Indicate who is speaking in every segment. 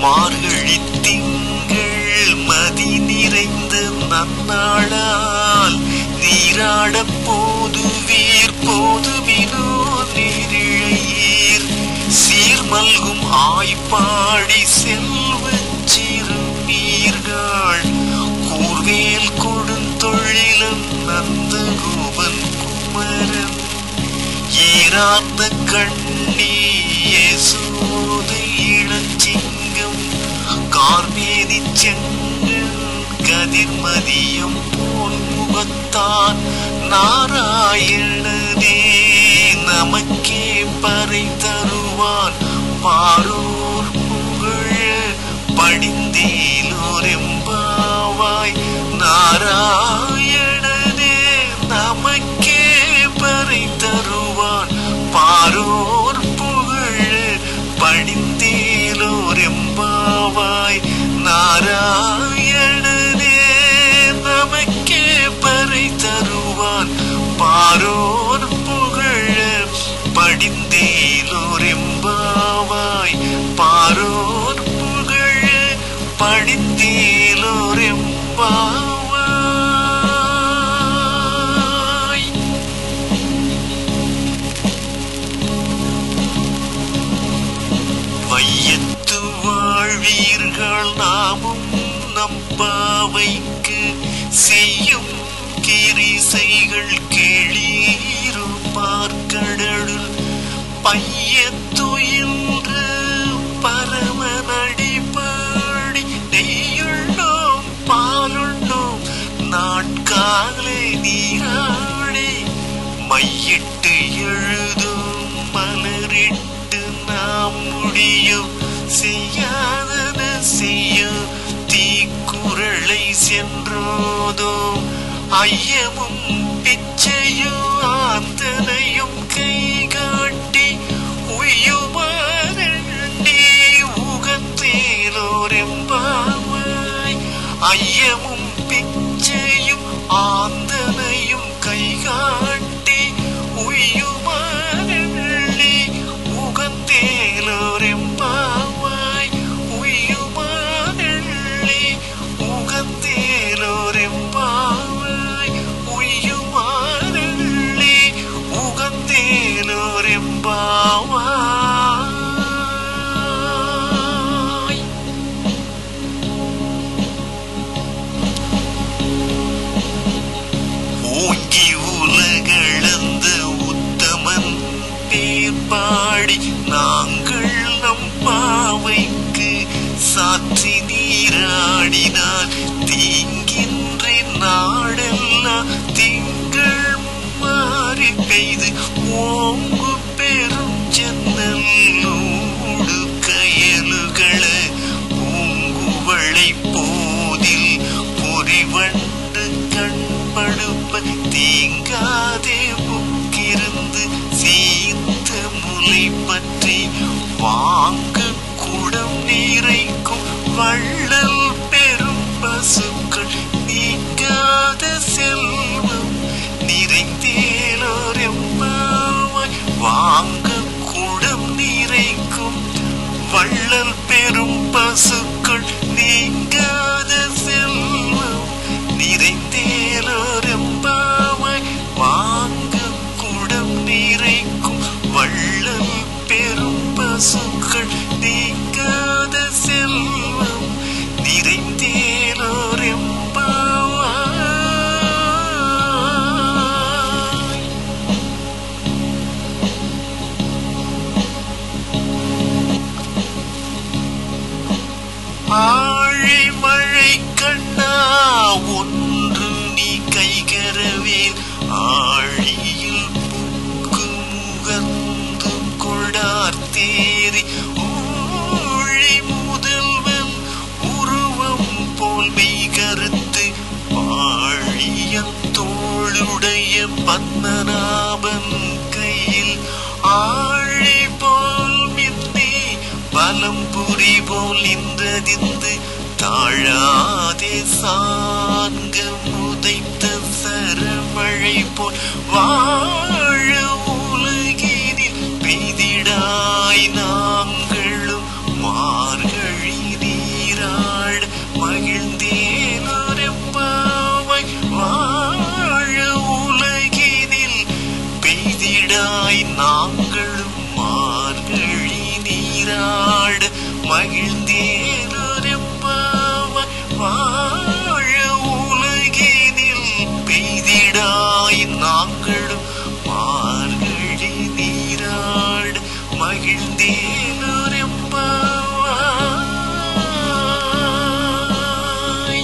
Speaker 1: மார்கழி திங்கள் மதி நிறைந்த நன்னாளால் நீராடப் போதுவீர் போதுவினோ நீரிழையீர் சீர்மல்கும் ஆய்ப்பாடி செல்வச் சிறுமீர்கள் கூர்வேல் கொடுந்தொழிலன் நந்தகோபன் குமரன் ஈராந்த கண்ணி யேசோது இளஞ்சிங்கம் கார்மேனி செங்கன் கதிர்மதியம் போல் முகத்தான் நாராயணனே நமக்கே பறை தருவான் பாரோர் புகழ படிந்தேலோர் எம்பாவாய் நாராயணனே நமக்கே பறை தருவான் பாரோர் புகழ படிந்தேலோர் எம்பாவாய் நாராயணனே நமக்கே பறை தருவான் பாரோர் புகழ படிந்தேலோர் எம்பாவாய் பாரோர் புகழ படிந்தேலோர் எம்பாவாய் வையத்து வாழ்வீர்கள் நாமும் நம் பாவைக்கு செய்யும் கிரிசைகள் கேளீரு பார்க்கடலுள் பையத்துயின்று பரமனடி பாடி நெய்யுள்ளோம் பாலுள்ளோம் நாட்காலே நீராடி மையிட்டு எழுதும் மலரிட்டு நாம் முடியும் செய்யாதன செய்யும் தீக்குறளை சென்றோதும் ஐயமும் பிச்சையும் ஆந்தனையும் கை காட்டி உய்யுமாறி உகத்தேலோரெம்பாவாய் ஐயமும் பிச்சையும் ஆந்தனையும் கை காட்டி உய்யுமாறி உகத்தேலோரெம்பாவாய் உய்யுமாறி உகத்தேலோரெம்பாவாய் உய்யுமாறி உகந்தேலோரெம்பாவாய் ஓங்கி உலகளந்த உத்தமன் பேர் பாடி நாங்கள் நம் பாவைக்கு சாற்றி நீராடினார் தீங்கின்றி நாடெல்லாம் திங்கள் மாறி பெய்து ஓங்கு பெரும் ஜன்னல் ஊடு கயலுகளை பூங்குவளை போதில் பொறிவண்டு கண்படுப்ப தீங்காதே புக்கிருந்து சீத்த முலை பற்றி வாங்க குடம் நீரைக்கும் வள்ளல் பெரும் பசுக்கள் நீங்காத செல்வம் நிறைந்தேலோர் எம்பாவாய் வாங்க குடம் நீரைக்கும் வள்ளல் பெரும் பசுக்கள் நீங்காத செல்வம் நிறைந்தேலோர் எம்பாவாய் வாங்க குடம் நிறைக்கும் வள்ளல் பெரும் பசுக்கள் நீங்காத செல்வம் நிறைந்தேலோர் எம்பாவாய் ஆழி மழை கண்ணா ஒன்று நீ கைகரவேல் ஆழியில் புக்கு முகந்து கொடார் தேரி ஊழி முதல்வன் உருவம் போல் மெய் கருத்து ஆழியன் தோளுடைய பத்மநாபன் கையில் ஆழி போல் மின்னி பலம் புரி போல் இன்றதிந்து தாழாதே சாங்க முதைத்த சரமழை போல் வாழ உலகினில் பெய்திடாய் நாங்களும் மார்கழி மகிழ்ந்தேனொரெம்பாவாய் வாழ உலகினில் பெய்திடாய் நாங்களும் மார்கழி நீராட மகிழ்ந்தேனொரெம்பாவாய்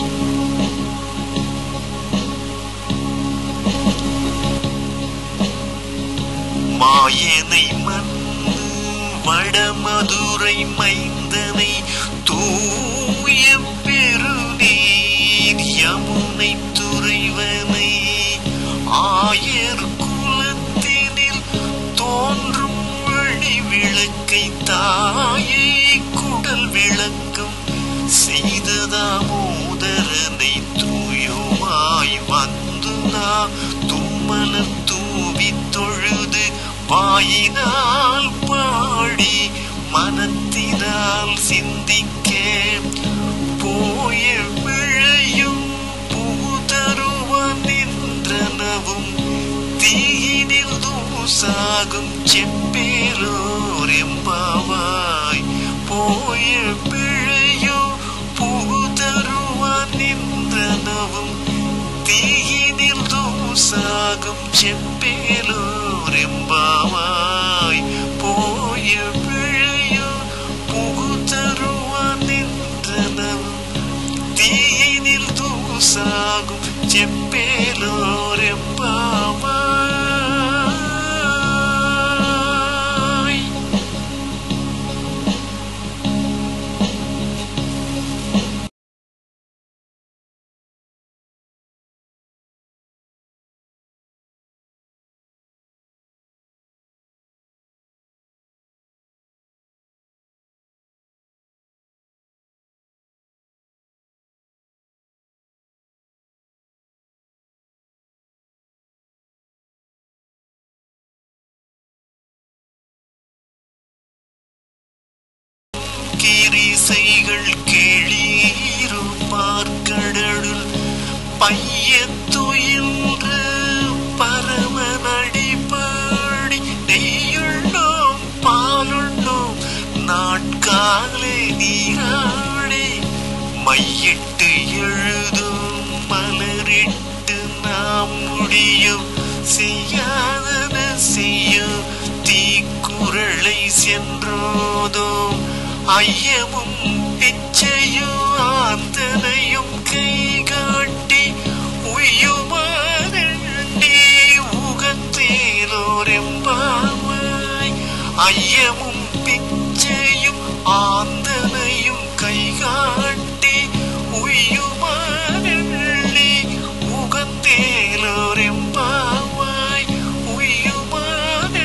Speaker 1: மாயனை மன்னு வடமதுரை மைந்தனை தூய பெருநீர் யமுனை துறைவனை ஆயர் குலத்தினில் தோன்றும் வழி விளக்கை தாயை குடல் விளக்கம் செய்த தாமோதரனை தூயோமாய் வந்து நான் தும்மலர் தூவி தொழுது வாயினால் பாடி மனத்தினால் சிந்திக்க போய விழையும் பூதருவன் நின்றனவும் தீயினில் தூசாகும் செப்பேலோர் எம்பாவாய் போய பிழையோ புகுதருவான் நின்றனவும் தீயினில் தூசாகும் செப்பேலோர் எம்பாவாய் போய பிழையோ புகுதருவான் நின்றனவும் தீயினில் தூசாகும் செப்பேலோர் எம்பாவாய் கிரிசைகள் கேளீரு பார்க்கடலுள் பையத்துயின்று பரமனடி பாடி நெய்யுள்ளோம் பாலுள்ளோம் நாட்காலே நீராடி மையிட்டு எழுதும் மலரிட்டு நாம் முடியும் செய்யாதன செய்யும் தீக்குறளை சென்றோதோம் ஐயமும் பிச்சையும் ஆந்தனையும் கை காட்டி உய்யுமாறி உகத்தேலோரெம்பாவாய் ஐயமும் பிச்சையும் ஆந்தனையும் கை காட்டி உய்யுமாறி உகத்தேலோரெம்பாவாய் உய்யுமாறி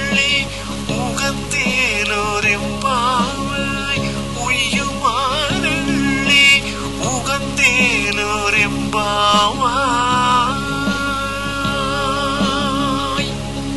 Speaker 1: உகத்தேலோரெம்பாவாய் உய்யுமாறி உகந்தேலோரெம்பாவாய்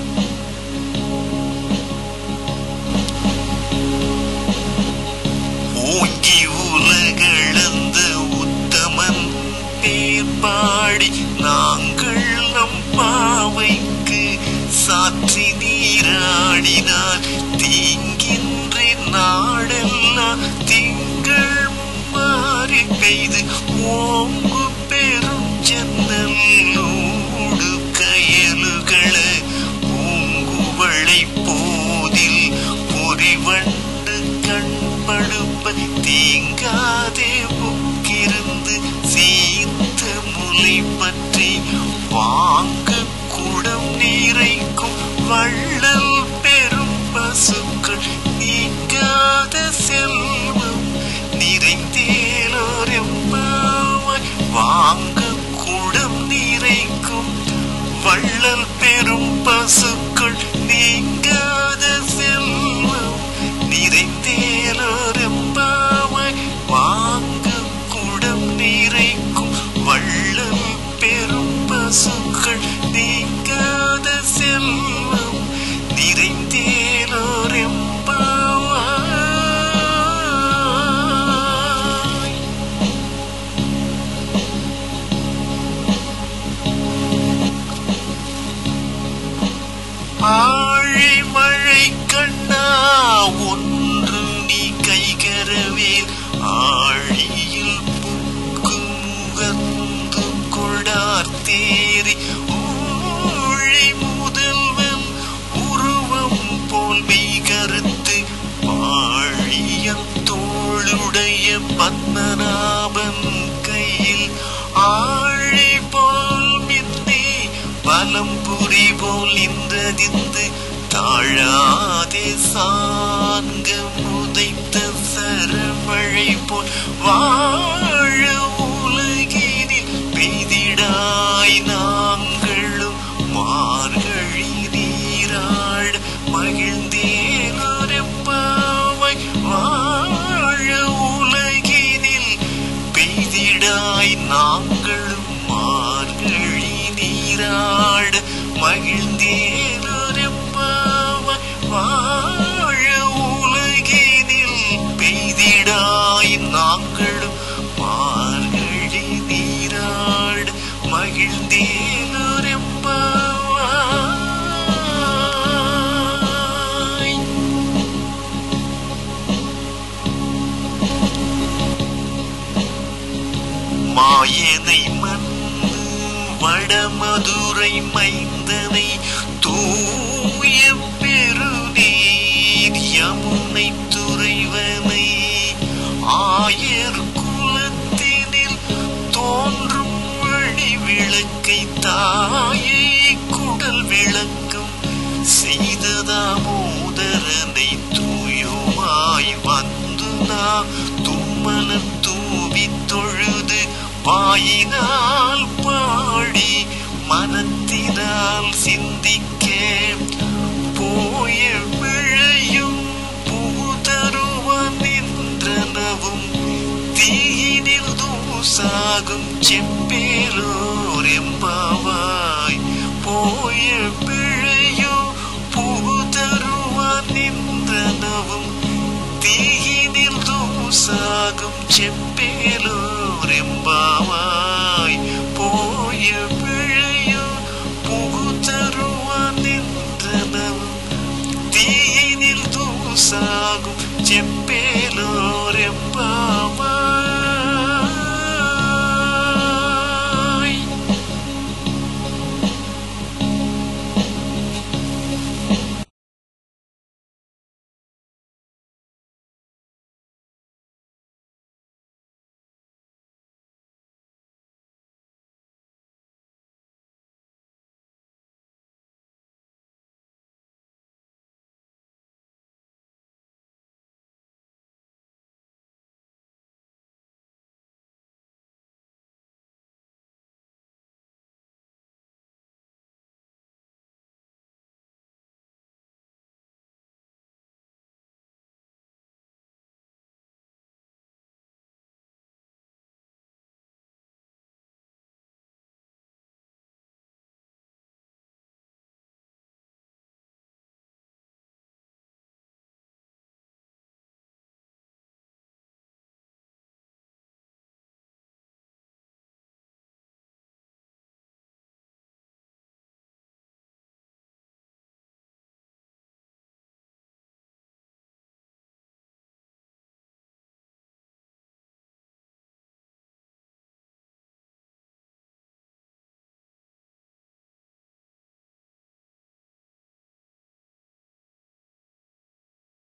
Speaker 1: ஓங்கி உலகளந்த உத்தமன் பேர் பாடி நாங்கள் நம் பாவைக்கு சாற்றி நீராடினார் தீங்கின்றி நாடெல்லாம் திங்கள் மாறி பெய்து ஓங்கு பெரும் ஜன்னலோடு கயலுகளை பூங்குவளை போதில் பொறிவண்டு கண்படுப்ப தீங்காதே புக்கிருந்து சீத்த முலை பற்றி வாங்க குடம் நீரைக்கும் வள்ளல் பெரும் பசுக்கள் நீங்காத செல்வம் நிறைந்தேலோர் எம்பாவாய் பத்மநாபன் கையில் ஆழி போல் மின்னி பலம் புரி போல் இந்ததிந்து தாழாதே சாங்க முதைத்த சரமழை போல் வாழ உலகினில் பெய்திடாய் நாங்களும் மார்கழி நீராட மகிழ்ந்தேனொருப்பாவை வாழ உலகினில் பெய்திடாய் நாங்களும் மார்கழி நீராட மகிழ்ந்தேனொருப்பாவை வாழ உலகினில் பெய்திடாய் நாங்களும் மார்கழி நீராட மகிழ்ந்தேனொருப்பாவாய் மாயனை மன்னு வடமதுரை மைந்தனை தூய பெருநீர் யமுனை துறைவனை ஆயர் குலத்தினில் தோன்றும் வழி விளக்கை தாயை குடல் விளக்கம் செய்த தாமோதரனை தூயோமாய் வந்து நாம் தும்மலர் தூவி தொழுது வாயினால் பாடி மனத்தினால் சிந்திக்க போய விழையும் பூதருவன் நின்றனவும் தீயினில் தூசாகும் செப்பேலோர் எம்பாவாய் போய பிழையோ புகுதருவான் நின்றனவும் தீயினில் தூசாகும் செப்பேலோர் எம்பாவாய் போய பிழையோ புகுதருவான் நின்றனவும் தீயினில் தூசாகும் செப்பேலோர் எம்பாவாய்